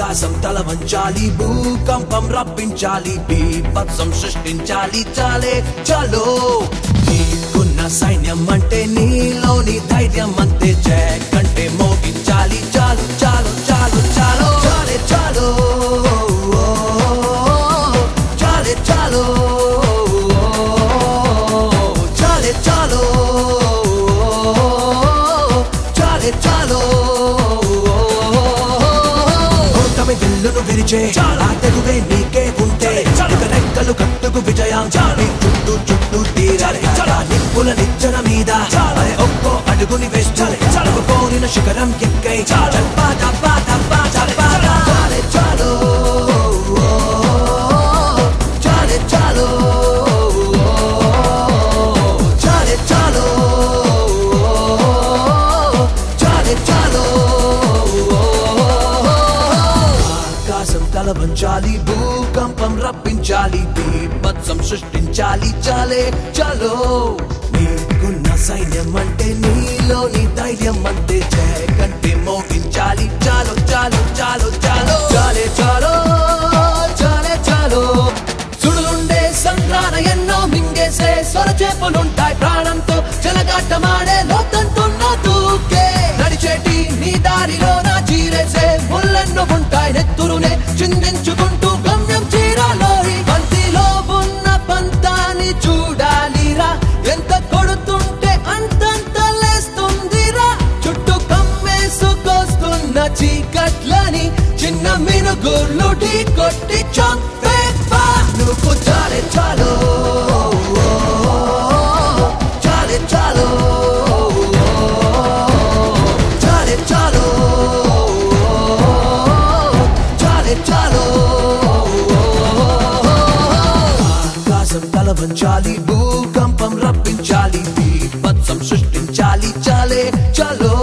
ఆకాశం తల వంచాలి భూకంపం రప్పించాలి బీభత్సం సృష్టించాలి చాలే చలో నీకున్న సైన్యం అంటే నీలోని ధైర్యం అంతే జయ కంటే మోగించాలి చాలు చాలు చాలు చాలు చాలే చాలు చాలే చాలు చాలే చాలు చాలే చాలు ఓటమి విల్లును విరిచే ఆ తెగువే నీకే ఉంటే ఇక రెక్కలు కట్టుకు విజయం నీ చుట్టూ చుట్టూ తీరాలి నిప్పుల నిచ్చెన మీద అరే ఒక్కో అడుగుని వేస్తాలి ఒక కోరిన శిఖరం ఎక్కై చప్పా చప్పా చప్పా చప్పా చాలే చాలు చాలే చాలు చాలే చాలు చాలే చాలు ఆకాశం తల వంచాలి భూకంపం రప్పించాలి బీభత్సం సృష్టించాలి చాలే చలో నీకున్న సైన్యం అంటే నీలోని ధైర్యం అంటే జయ కంటే మోగించాలి చాలు చాలు చాలు చాలు చాలే చాలో చాలే చాలో సుడులుండే సంగ్రాన ఎన్నో మింగేసే సొర చేపలుంటాయి ప్రాణంతో చెలగాటమాడే లోతంటున్న దూకే నడిచేటి నీ దారిలో నా చీరేసే ముళ్ళెన్నో ఉంటాయి నెత్తురునే చిందించుకుంటూ గమ్యం చీరాలోరి బంతిలో ఉన్న పంతాన్ని చూడాలిరా ఎంత కొడుతుంటే అంతంత లేస్తుందిరా చుట్టూ కమ్మేసుకొస్తున్న చీకట్లని చిన్న మినుగుర్లు ఢీ కొట్టి చంపేపా నువ్వు చాలే చాలు చాలే చాలు చాలే చాలు చాలే చాలు ఆకాశం తల వంచాలి భూకంపం రప్పించాలి బీభత్సం సృష్టించాలి చాలే చలో